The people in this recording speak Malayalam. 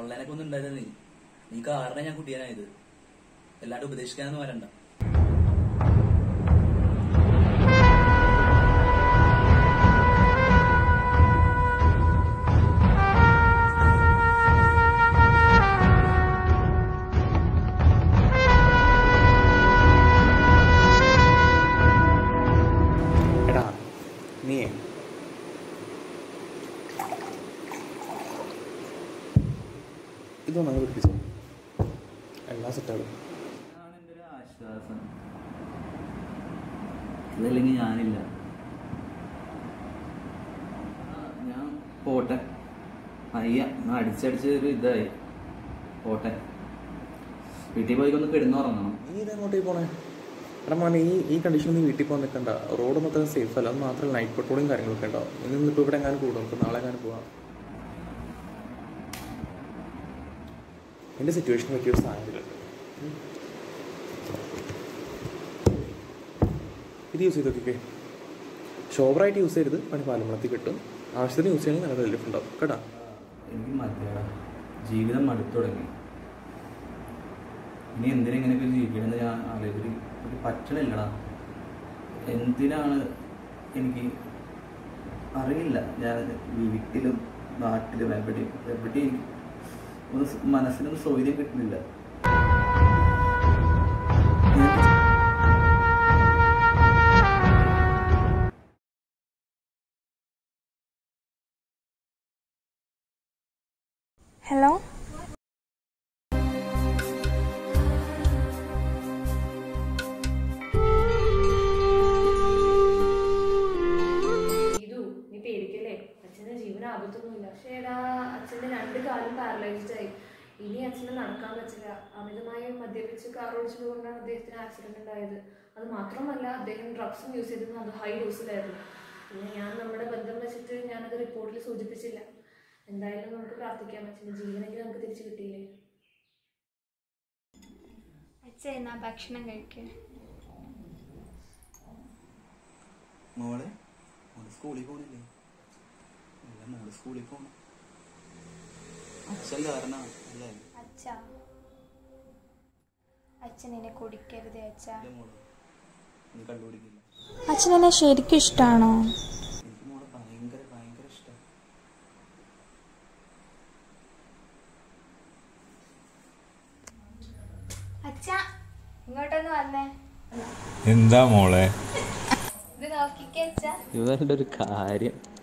ഓൺലൈനൊക്കെ ഒന്നും ഉണ്ടായത് നീ നീ കാരണം ഞാൻ കുട്ടിയാനായത് എല്ലാവരും ഉപദേശിക്കാനൊന്നും വരണ്ട എടാ നീ ഇതൊന്നും അങ്ങ് പിടിപ്പിച്ചോ എല്ലാം സെറ്റാകും ഇതാണ് എൻ്റെ ഒരു ആശ്വാസം ഇതല്ലെങ്കിൽ ഞാനില്ല ആ, ഞാൻ പോട്ടെ അയ്യ അടിച്ചടിച്ച് ഒരു ഇതായി പോട്ടെ വീട്ടിൽ പോയിക്കൊന്ന് കിടന്നുറങ്ങണം നീ ഇതെങ്ങോട്ടേ പോണേ എടാ മോനെ ഈ ഈ കണ്ടീഷനിൽ നീ വീട്ടിൽ പോകാൻ നിൽക്കണ്ട റോഡ് മൊത്തം സേഫ് അല്ല അത് മാത്രമല്ല നൈറ്റ് പെട്രോളിങ് കാര്യങ്ങളൊക്കെ ഉണ്ടാവും ഇനി നിന്നിപ്പോൾ ഇവിടെ എങ്ങാനും കൂടും നമുക്ക് നാളെ എങ്ങാനും പോവാം എൻ്റെ സിറ്റുവേഷൻ പറ്റിയ ഒരു സാധനത്തിലുണ്ട് ഉം. ഇത് യൂസ് ചെയ്ത് നോക്കിക്കേ ഷോവറായിട്ട് യൂസ് ചെയ്യരുത് പണി പാലമ്പളത്തിൽ കിട്ടും ആവശ്യത്തിന് യൂസ് ചെയ്യണമെങ്കിൽ നല്ല റിലീഫ് ഉണ്ടാവും കേട്ടാ എനിക്ക് മതിയാടാ ജീവിതം മടുത്തു തുടങ്ങി ഇനി എന്തിനാ ഇങ്ങനെയൊക്കെ ജീവിക്കണമെന്ന് ഞാൻ ആലോചിച്ചിട്ട് എനിക്ക് പറ്റണില്ലടാ എന്തിനാണ് എനിക്ക് അറിയില്ല ഞാൻ വീട്ടിലും നാട്ടിലും എവിടെയും എവിടെയും എനിക്ക് ഒന്ന് സ് മനസ്സിനൊന്ന് സൗകര്യം കിട്ടുന്നില്ല എനിക്ക് ഹലോ ഇതു നീ പേടിക്കല്ലേ അച്ഛന്റെ ജീവന ആപത്തൊന്നുമില്ല പക്ഷേ എടാ അച്ഛന്റെ രണ്ട് കാലും പാരലൈസ്ഡ് ആയി ഇനി അച്ഛന് നടക്കാൻ പറ്റില്ല അമിതമായി മദ്യപിച്ച് കാർ ഓടിച്ചത് കൊണ്ടാണ് അദ്ദേഹത്തിന് ആക്സിഡന്റ് ഉണ്ടായത് അത് മാത്രമല്ല അദ്ദേഹം ഡ്രഗ്സും യൂസ് ചെയ്തിരുന്നു അത് ഹൈ ഡോസിലായിരുന്നു പിന്നെ ഞാൻ നമ്മുടെ ബന്ധം വെച്ചിട്ട് ഞാനത് റിപ്പോർട്ടിൽ സൂചിപ്പിച്ചില്ല എന്തായാലും നമുക്ക് പ്രാർത്ഥിക്കാം അച്ഛൻ്റെ ജീവനെങ്കിലും നമുക്ക് തിരിച്ചു കിട്ടിയില്ലേ അച്ഛൻ എന്നാ ഭക്ഷണം കഴിക്കുക മോളെ മോള് സ്കൂളിൽ പോണില്ലേ അല്ല മോള് സ്കൂളിൽ പോണം അച്ഛൻ കാരണം അല്ലേ അച്ഛ അച്ഛൻ എന്നെ കുടിക്കരുതേ അച്ഛ ഇല്ല മോള് നീ കണ്ടുപിടിക്കില്ല അച്ഛൻ എന്നെ ശരിക്കും ഇഷ്ടമാണോ എനിക്ക് മോളെ ഭയങ്കര ഭയങ്കര ഇഷ്ടം അച്ഛ ഇങ്ങോട്ടൊന്ന് വന്നേ എന്താ മോളെ ഇത് നോക്കിക്കേ അച്ഛ ഇവരുടെ ഒരു കാര്യം